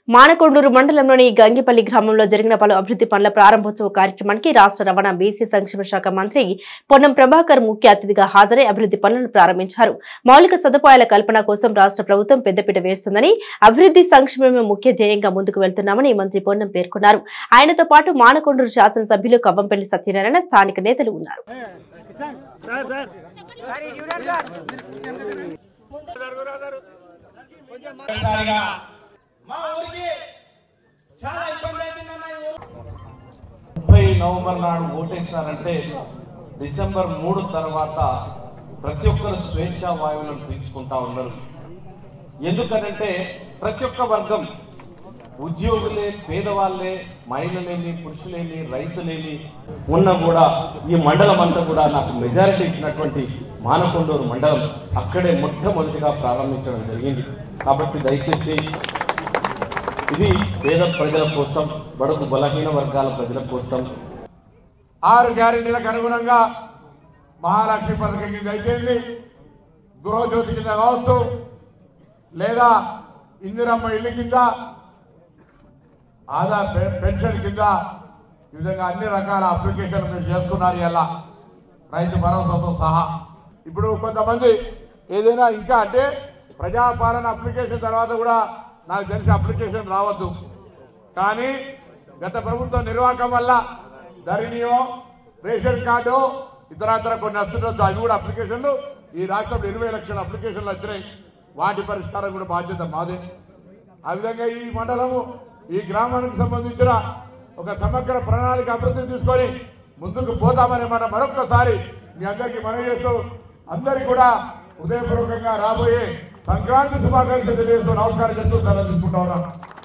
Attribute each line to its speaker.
Speaker 1: మానకొండూరు మండలంలోని గంగిపల్లి గ్రామంలో జరిగిన పలు అభివృద్ధి పనుల ప్రారంభోత్సవ కార్యక్రమానికి రాష్ట్ర రవాణా బీసీ సంక్షేమ శాఖ మంత్రి పొన్నం ప్రభాకర్ ముఖ్య అతిథిగా హాజరై అభివృద్ధి పనులను ప్రారంభించారు మౌలిక సదుపాయాల కల్పన కోసం రాష్ట్ర ప్రభుత్వం పెద్దపీట వేస్తుందని అభివృద్ధి సంక్షేమమే ముఖ్య ధ్యేయంగా ముందుకు వెళ్తున్నామని మంత్రి పొన్నం పేర్కొన్నారు ఆయనతో పాటు మానకొండూరు శాసనసభ్యులు కవ్వంపల్లి సత్యనారాయణ స్థానిక నేతలు ఉన్నారు
Speaker 2: ఒకసారిగా మా ఊరికి చాలా ఇబ్బంది అవుతుందన్న ఈ ఊరు
Speaker 3: ముప్పై నవంబర్ నాడు ఓటేస్తారంటే డిసెంబర్ మూడు తర్వాత ప్రతి ఒక్కరు స్వేచ్ఛా వాయువులను పీల్చుకుంటా ఉన్నారు ఎందుకనంటే ప్రతి ఒక్క వర్గం ఉద్యోగులే పేదవాళ్ళే మహిళలేని పురుషులేని రైతులేని ఉన్న కూడా ఈ మండలం అంతా కూడా నాకు మెజారిటీ ఇచ్చినటువంటి మానకొండూరు మండలం అక్కడే మొట్టమొదటిగా ప్రారంభించడం జరిగింది కాబట్టి దయచేసి ఇది పేద ప్రజల కోసం బడుగు బలహీన వర్గాల ప్రజల కోసం
Speaker 4: ఆరు గ్యారెంటీలకు అనుగుణంగా మహాలక్ష్మి పథకం కింద అయిపోయింది గృహజ్యోతి కింద కావచ్చు లేదా ఇందిరమ్మ ఇల్లు కింద ఆధార్ పె- పెన్షన్ కింద ఈ విధంగా అన్ని రకాల అప్లికేషన్లు మీరు చేసుకున్నారు ఇలా రైతు భరోసాతో సహా ఇప్పుడు కొంతమంది ఏదైనా ఇంకా అంటే ప్రజాపాలన అప్లికేషన్ తర్వాత కూడా నాకు తెలిసి అప్లికేషన్ రావద్దు కానీ గత ప్రభుత్వ నిర్వాహకం వల్ల ధరణియో రేషన్ కార్డు ఇతరత్ర కొన్ని వస్తుండొచ్చు అవి కూడా అప్లికేషన్లు ఈ రాష్ట్రంలో ఇరవై లక్షల అప్లికేషన్లు వచ్చినాయి వాటి పరిష్కారం కూడా బాధ్యత మాదే ఆ విధంగా ఈ మండలము ఈ గ్రామానికి సంబంధించిన ఒక సమగ్ర ప్రణాళిక అభివృద్ధి తీసుకొని ముందుకు పోతామని మనం మరొక్కసారి మీ అందరికీ మనవి చేస్తూ అందరికీ కూడా హృదయపూర్వకంగా రాబోయే సంక్రాంతి శుభాకాంక్షలు తెలియజేస్తూ నమస్కారం చెప్తూ సెలవు తీసుకుంటా ఉన్నాను